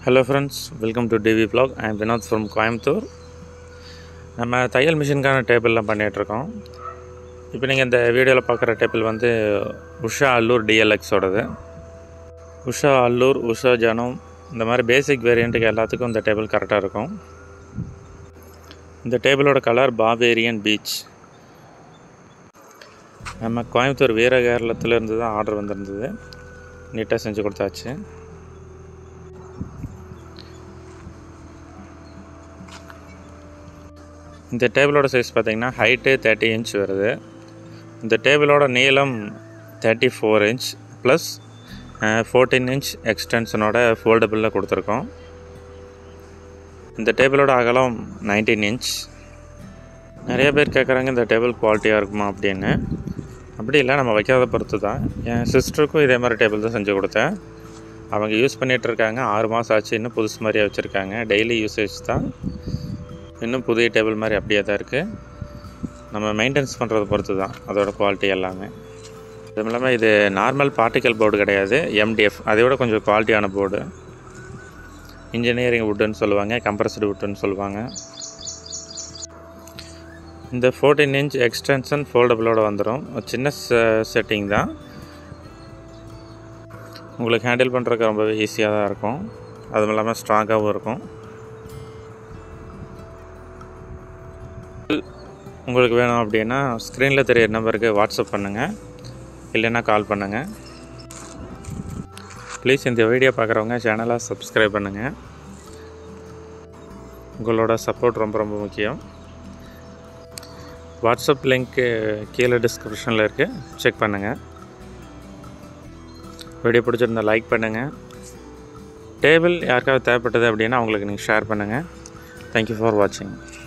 hello friends welcome to TV vlog I am Vinod from Coimbatore நம்ம தையல் மிஷினுக்கான டேபிள்லாம் பண்ணிகிட்ருக்கோம் இப்போ நீங்கள் இந்த வீடியோவில் பார்க்குற டேபிள் வந்து உஷா அல்லூர் டிஎல்எக்ஸோடது உஷா அல்லூர் உஷா ஜனம் இந்த மாதிரி பேசிக் வேரியண்ட்டுக்கு எல்லாத்துக்கும் இந்த டேபிள் கரெக்டாக இருக்கும் இந்த டேபிளோட கலர் பாவேரியன் பீச் நம்ம கோயம்புத்தூர் வீரகேரளத்துலேருந்து தான் ஆர்டர் வந்திருந்தது நீட்டாக செஞ்சு கொடுத்தாச்சு இந்த டேபிளோட சைஸ் பார்த்தீங்கன்னா ஹைட்டு தேர்ட்டி இன்ச் வருது இந்த டேபிளோட நீளம் thirty four inch plus fourteen inch எக்ஸ்டென்ஷனோட ஃபோல்டபுளில் கொடுத்துருக்கோம் இந்த டேபிளோட அகலம் நைன்டீன் இன்ச் நிறைய பேர் கேட்குறாங்க இந்த டேபிள் குவாலிட்டியாக இருக்குமா அப்படின்னு அப்படி இல்லை நம்ம வைக்காத பொறுத்து தான் என் சிஸ்டருக்கும் இதே மாதிரி டேபிள் தான் செஞ்சு கொடுத்தேன் அவங்க யூஸ் பண்ணிகிட்டு இருக்காங்க ஆறு மாதம் ஆச்சு இன்னும் புதுசு மாதிரியே வச்சுருக்காங்க டெய்லி யூசேஜ் தான் இன்னும் புதிய டேபிள் மாதிரி அப்படியே தான் இருக்குது நம்ம மெயின்டெனன்ஸ் பண்ணுறத பொறுத்து தான் அதோட குவாலிட்டி எல்லாமே அதுவும் இல்லாமல் இது நார்மல் பார்ட்டிக்கல் போர்டு கிடையாது எம்டிஎஃப் அதை விட கொஞ்சம் குவாலிட்டியான போர்டு இன்ஜினியரிங் வுட்டுன்னு சொல்லுவாங்க கம்ப்ரஸ்டு வுட்டுன்னு சொல்லுவாங்க இந்த ஃபோர்டீன் இன்ச் எக்ஸ்டென்ஷன் ஃபோல்டபுளோட வந்துடும் ஒரு சின்ன செட்டிங் தான் உங்களுக்கு ஹேண்டில் பண்ணுறதுக்கு ரொம்பவே ஈஸியாக தான் இருக்கும் அதுவும் இல்லாமல் ஸ்ட்ராங்காகவும் இருக்கும் உங்களுக்கு வேணும் அப்படின்னா ஸ்க்ரீனில் தெரியற நம்பருக்கு வாட்ஸ்அப் பண்ணுங்கள் இல்லைன்னா கால் பண்ணுங்கள் ப்ளீஸ் இந்த வீடியோ பார்க்குறவங்க சேனலை சப்ஸ்கிரைப் பண்ணுங்கள் உங்களோட சப்போர்ட் ரொம்ப ரொம்ப முக்கியம் வாட்ஸ்அப் லிங்க்கு கீழே டிஸ்கிரிப்ஷனில் இருக்குது செக் பண்ணுங்கள் வீடியோ பிடிச்சிருந்தா லைக் பண்ணுங்கள் டேபிள் யாருக்காவது தேவைப்பட்டது அப்படின்னா அவங்களுக்கு நீங்கள் ஷேர் பண்ணுங்கள் தேங்க்யூ ஃபார் வாட்சிங்